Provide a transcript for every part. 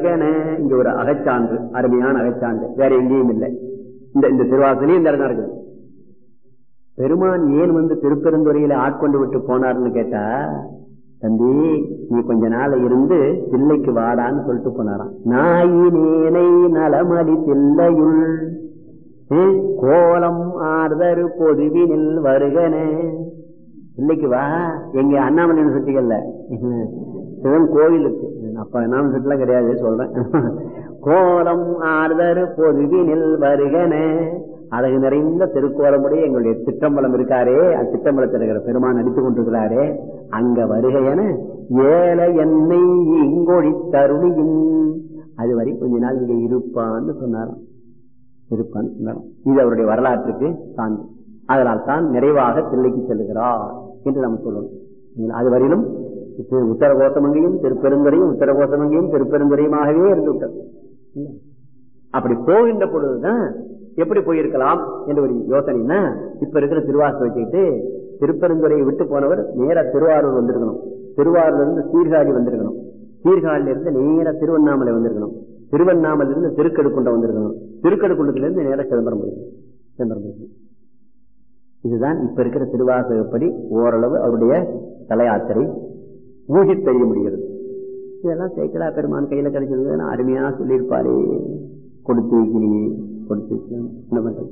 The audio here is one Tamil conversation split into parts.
வருகன இங்க ஒரு அகச்சான்று அருமையான அகச்சான்று வேற எங்கேயும் இல்லை இந்த இந்த திருவாசலையும் இந்த இடம் இருக்குது பெருமான் ஏன் வந்து திருப்பெருந்துறையில ஆட்கொண்டு விட்டு போனார்னு கேட்டா தம்பி நீ கொஞ்ச நாள் இருந்து தில்லைக்கு வாடான்னு சொல்லிட்டு போனாராம் நாயினேனை நலமடி தில்லையுள் ஏ, கோலம் ஆர்தரு பொதுவினில் வருகனே இல்லைக்கு வா எங்க அண்ணாமலை யூனிவர்சிட்டிகள்ல சிவன் கோவிலுக்கு அப்ப என்ன யூனிவர்சிட்டிலாம் கிடையாது சொல்றேன் கோலம் ஆர்தரு பொதுவினில் வருகனே அழகு நிறைந்த திருக்கோலமுடைய எங்களுடைய சிற்றம்பலம் இருக்காரே அந்த சிற்றம்பலத்தில் இருக்கிற பெருமான் நடித்துக் கொண்டிருக்கிறாரே அங்க வருகையென ஏல என்னை இங்கொழி தருணியும் அது வரை கொஞ்ச நாள் இங்க இருப்பான்னு சொன்னாராம் இருப்பான்னு சொன்னாராம் இது அவருடைய வரலாற்றுக்கு சான்று அதனால் தான் நிறைவாக தில்லைக்கு செல்லுகிறார் என்று நாம் சொல்லணும் அது வரையிலும் இது உத்தரகோசமங்கையும் திருப்பெருந்துறையும் உத்தரகோசமங்கையும் திருப்பெருந்துறையுமாகவே இருந்து விட்டது இல்ல? அப்படி போகின்ற பொழுதுதான் எப்படி போயிருக்கலாம் என்ற ஒரு யோசனைன்னா இப்ப இருக்கிற திருவாசை வச்சுக்கிட்டு திருப்பெருந்துறையை விட்டு போனவர் நேரா திருவாரூர் வந்திருக்கணும் திருவாரூர்ல இருந்து சீர்காழி வந்திருக்கணும் சீர்காழில இருந்து நேரா திருவண்ணாமலை வந்திருக்கணும் திருவண்ணாமலை இருந்து திருக்கடுக்குண்டம் வந்திருக்கணும் திருக்கடுக்குண்டத்துல இருந்து நேரா சிதம்பரம் போயிருக்கணும் சிதம்பரம் போயிருக்கணும் இதுதான் இப்ப இருக்கிற திருவாசகப்படி ஓரளவு அவருடைய தலையாத்திரை ஊகித்தெறிய முடிகிறது இதெல்லாம் சேக்கலா பெருமான் கையில கிடைச்சது அருமையா சொல்லியிருப்பாரே கொடுத்து வைக்கிறீங்க கொடுத்து வைக்கிறேன். என்ன பண்றது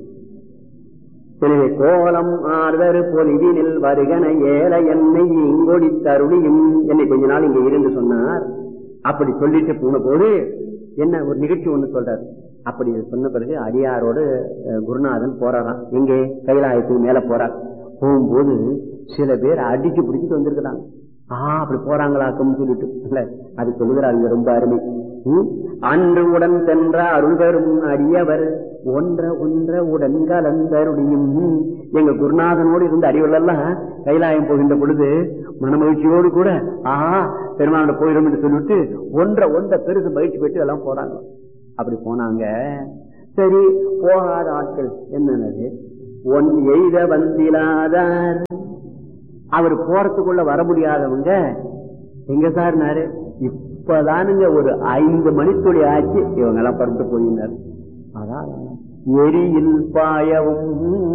எனவே கோலம் ஆர்தரு பொலிவினில் வருகன ஏல என்னை இங்கொடி தருளியும் என்னை கொஞ்ச நாள் இங்க இருந்து சொன்னார் அப்படி சொல்லிட்டு போன போது என்ன ஒரு நிகழ்ச்சி ஒண்ணு சொல்றாரு அப்படி சொன்ன பிறகு அடியாரோடு அஹ், குருநாதன் போறாராம் எங்கே கைலாயத்துக்கு மேல போறார் போகும்போது சில பேர் அடிச்சு பிடிச்சிட்டு வந்திருக்கிறாங்க ஆ அப்படி போறாங்களாக்கும் சொல்லிட்டு இல்ல அது சொல்லுகிறாங்க ரொம்ப அருமை ம்? அன்று உடன் சென்ற அருள் பெறும் அடியவர் ஒன்ற ஒன்ற உடன் கலந்தருடையும் எங்க குருநாதனோடு இருந்த அடியவர்கள் எல்லாம் கைலாயம் போகின்ற பொழுது மனமகிழ்ச்சியோடு கூட ஆஹா பெருமானோட போயிடும் என்று சொல்லிட்டு ஒன்ற ஒன்ற பெருசு மகிழ்ச்சி பெற்று எல்லாம் போறாங்க அப்படி போனாங்க சரி போகாத ஆட்கள் என்னன்னது ஒன் எய்த வந்திலாதார் அவர் போறதுக்குள்ள வர முடியாதவங்க எங்க சார்னாரு இப்பதானுங்க ஒரு ஐந்து மணித்துளி ஆச்சு இவங்க எல்லாம் பறந்து போயிருந்தார் அதான் எரியில் பாயவும்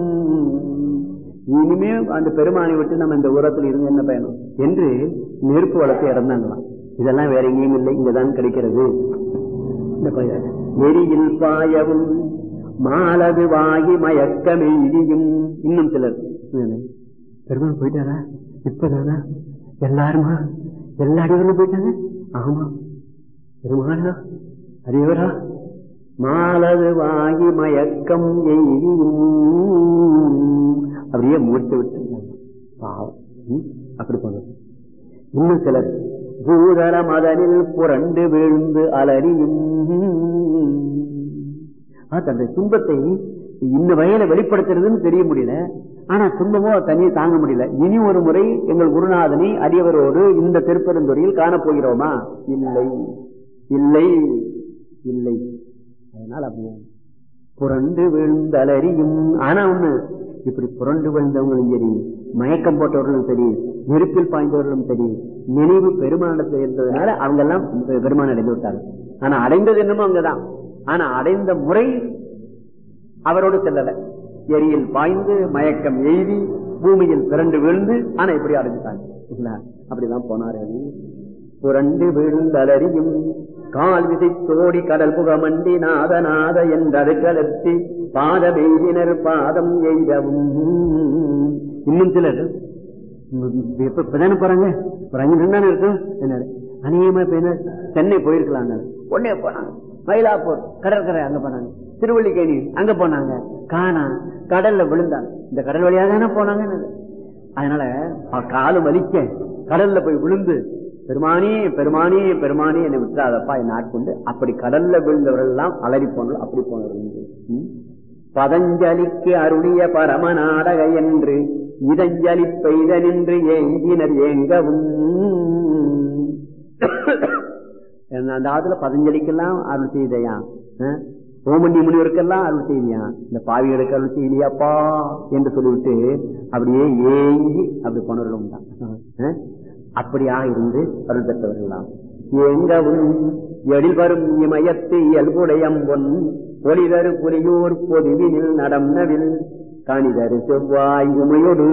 இனிமே அந்த பெருமானை விட்டு நம்ம இந்த உரத்தில் இருந்து என்ன பயணம் என்று நெருப்பு வளர்த்து இறந்தாங்களாம் இதெல்லாம் வேற எங்கேயும் இல்லை இங்கதான் கிடைக்கிறது இந்த பையன். எரியில் பாயவும் மாலது வாகி மயக்கமே இடியும் இன்னும் சிலர் பெருமாள் போயிட்டாரா இப்பதானா எல்லாருமா எல்லா அடிகளும் போயிட்டாங்க ஆமா பெருமாளா அறிவரா மாலது வாகி மயக்கம் எய்தியும் அப்படியே மூட்டு விட்டு பாவம் ம், அப்படி போனது இன்னும் சிலர் பூதர மதனில் புரண்டு விழுந்து அலறியும் ஆ, தன்னுடைய துன்பத்தை இந்த வகையில வெளிப்படுத்துறதுன்னு தெரிய முடியல ஆனா துன்பமோ தனியை தாங்க முடியல இனி ஒரு முறை எங்கள் குருநாதனை அடியவரோடு இந்த திருப்பெருந்துறையில் காணப்போகிறோமா இல்லை இல்லை இல்லை அதனால அப்படியே புரண்டு விழுந்தலறியும் ஆனா ஒண்ணு இப்படி புரண்டு விழுந்தவங்களும் சரி மயக்கம் போட்டவர்களும் சரி நெருப்பில் பாய்ந்தவர்களும் சரி நினைவு பெருமானத்தில் இருந்ததுனால அவங்க எல்லாம் பெருமான் அடைந்து விட்டாங்க ஆனா அடைந்தது என்னமோ அங்கதான் ஆனா அடைந்த முறை அவரோடு செல்லல எரியில் பாய்ந்து மயக்கம் எய்தி பூமியில் பிறண்டு விழுந்து ஆனா இப்படி அடைஞ்சிட்டாங்க இல்லைங்களா? அப்படிதான் போனாரு புரண்டு விழுந்தலறியும் கால் விசை தோடி கடல் புகமண்டி நாத நாத என்றது கலத்தி பாத வெயிலினர் பாதம் எய்தவும் இன்னும் சிலர் எப்ப இப்பதானே போறாங்க ஒரு அஞ்சு நிமிடம் தானே இருக்கும் என்ன அநேகமா இப்ப என்ன சென்னை போயிருக்கலாம் உடனே போனாங்க மயிலாப்பூர் கடற்கரை அங்க போனாங்க திருவள்ளிக்கேணி அங்க போனாங்க காணா கடல்ல விழுந்தாங்க இந்த கடல் வழியா தானே போனாங்க அதனால அவ காலு வலிக்க கடல்ல போய் விழுந்து பெருமானி பெருமானி பெருமானி என்னை விட்டுறாதப்பா என்னை ஆட்கொண்டு அப்படி கடல்ல விழுந்தவர்கள் எல்லாம் அலறி போனவர்கள் அப்படி போனவர்கள் ம்? பதஞ்சலிக்கு அருளிய பரம நாடக என்று இதஞ்சலி பெய்த நின்று ஏங்கினர் ஏங்கவும் அந்த ஆத்துல பதஞ்சலிக்கெல்லாம் அருள் செய்தையா ஓமண்டி முனிவருக்கெல்லாம் அருள் செய்தியா இந்த பாவிகளுக்கு அருள் செய்யலையாப்பா என்று சொல்லிவிட்டு அப்படியே ஏங்கி அப்படி போனவர்களும் தான் அப்படியாக இருந்து அருள் பெற்றவர்களாம் எங்கவும் எழில் வரும் இமயத்து இயல்புடையம்பொன் ஒளிதரு புலியூர் பொதுவினில் நடம்னவில் காணிதரு செவ்வாய் உமையொடு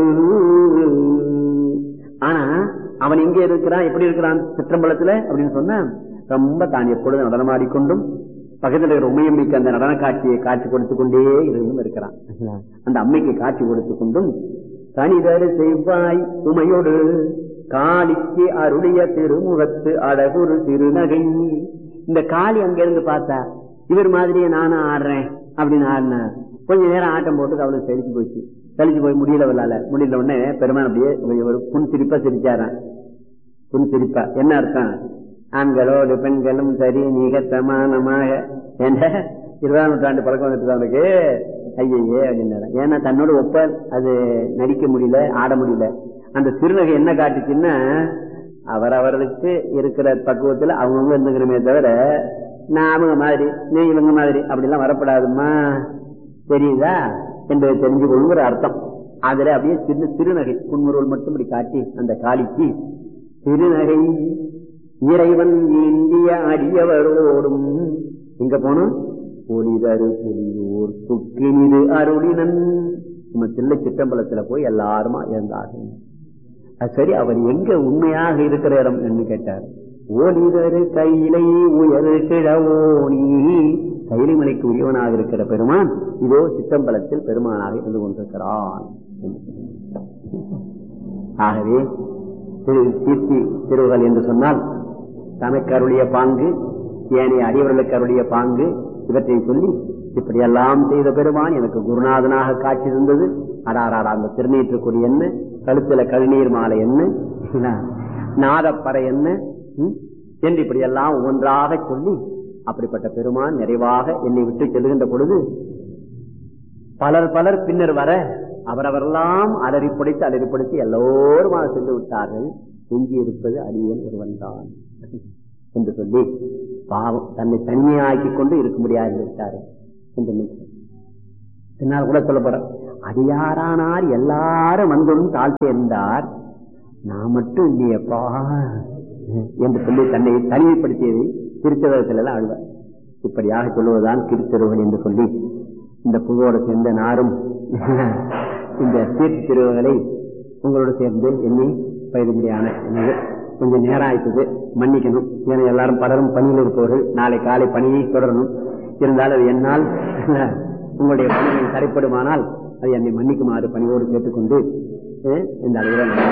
ஆனா அவன் எங்க இருக்கிறான் எப்படி இருக்கிறான் சிற்றம்பலத்துல அப்படின்னு சொன்னா ரொம்ப தான் எப்பொழுது நடனமாடிக்கொண்டும் பக்கத்தில் இருக்கிற உமையம்மைக்கு அந்த நடன காட்சியை காட்சி கொடுத்து கொண்டே இருந்தும் இருக்கிறான் அந்த அம்மைக்கு காட்சி கொடுத்து கொண்டும் தனிதரு செய்வாய் உமையோடு காளிக்கு அருளிய திருமுகத்து அழகுரு திருநகை இந்த காளி அங்க இருந்து பார்த்தா இவர் மாதிரியே நானும் ஆடுறேன் அப்படின்னு ஆடினார் கொஞ்ச நேரம் ஆட்டம் போட்டு அவளுக்கு செழிச்சு போச்சு செழிச்சு போய் முடியல வரலால முடியல உடனே பெருமான் அப்படியே ஒரு புன் சிரிப்பா சிரிச்சாரான் புன் சிரிப்பா என்ன அர்த்தம் ஆண்களோடு பெண்களும் சரி மிக சமானமாக என்ற இருபதாம் நூற்றாண்டு பழக்கம் வந்துட்டு அவனுக்கு ஐயே அப்படின்னாரு ஏன்னா தன்னோட ஒப்ப அது நடிக்க முடியல ஆட முடியல அந்த திருநகை என்ன காட்டுச்சுன்னா அவரவர்களுக்கு இருக்கிற பக்குவத்துல அவங்கவுங்க இருந்துக்கிறமே தவிர நான் அவங்க மாதிரி நீ இவங்க மாதிரி அப்படிலாம் வரப்படாதுமா தெரியுதா என்பதை தெரிஞ்சு கொள்ளுங்கிற அர்த்தம் அதுல அப்படியே சின்ன திருநகை புன்முருள் மட்டும் இப்படி காட்டி அந்த காளிக்கு திருநகை இறைவன் இந்திய அடியவரோடும் எங்க போனோம் ஒளிதரு புலியூர் சுக்கினிது அருளினன் நம்ம தில்லை சிற்றம்பலத்துல போய் எல்லாருமா இருந்தார்கள் அது சரி அவர் எங்க உண்மையாக இருக்கிற இடம் என்று கேட்டார் ஓலிதரு கையிலை உயர் கிழவோனி கைலிமலைக்கு உரியவனாக இருக்கிற பெருமான் இதோ சித்தம்பலத்தில் பெருமானாக இருந்து கொண்டிருக்கிறான் ஆகவே திரு கீர்த்தி திருவுகள் என்று சொன்னால் தனக்கு அருளிய பாங்கு ஏனைய அடியவர்களுக்கு அருளிய பாங்கு இவற்றை சொல்லி இப்படியெல்லாம் செய்த பெருமான் எனக்கு குருநாதனாக காட்சி தந்தது அடாராடா அந்த திருநீற்றுக்குடி என்ன கழுத்துல கழுநீர் மாலை என்ன நாதப்பறை என்ன என்று இப்படியெல்லாம் ஒவ்வொன்றாக சொல்லி அப்படிப்பட்ட பெருமான் நிறைவாக என்னை விட்டு செல்கின்ற பொழுது பலர் பலர் பின்னர் வர அவரவரெல்லாம் அலறிப்படுத்தி அலறிப்படுத்தி எல்லோருமாக சென்று விட்டார்கள் எஞ்சி இருப்பது அடியேன் ஒருவன் தான் என்று சொல்லி பாவம் தன்னை தனிமையாக்கி கொண்டு இருக்க முடியாது விட்டாரு என்று பின்னால் கூட சொல்லப்படுற அடியாரானார் எல்லாரும் வந்தும் தாழ்த்தி இருந்தார் நான் மட்டும் இல்லையப்பா என்று சொல்லி தன்னை தனிமைப்படுத்தியதை திருச்சதத்தில் எல்லாம் அழுவார் இப்படியாக சொல்லுவதுதான் திருத்தருவன் என்று சொல்லி இந்த புகழோடு சேர்ந்த நாரும் இந்த தீர்த்து திருவுகளை உங்களோடு சேர்ந்து எண்ணி பயிர்முடியான கொஞ்சம் நேரம் ஆயிட்டது மன்னிக்கணும் ஏன்னா எல்லாரும் பலரும் பணியில் இருப்பவர்கள் நாளை காலை பணியை தொடரணும் இருந்தாலும் அது என்னால் உங்களுடைய பணிகள் தடைப்படுமானால் அது என்னை மன்னிக்குமாறு பணியோடு கேட்டுக்கொண்டு இந்த அளவில்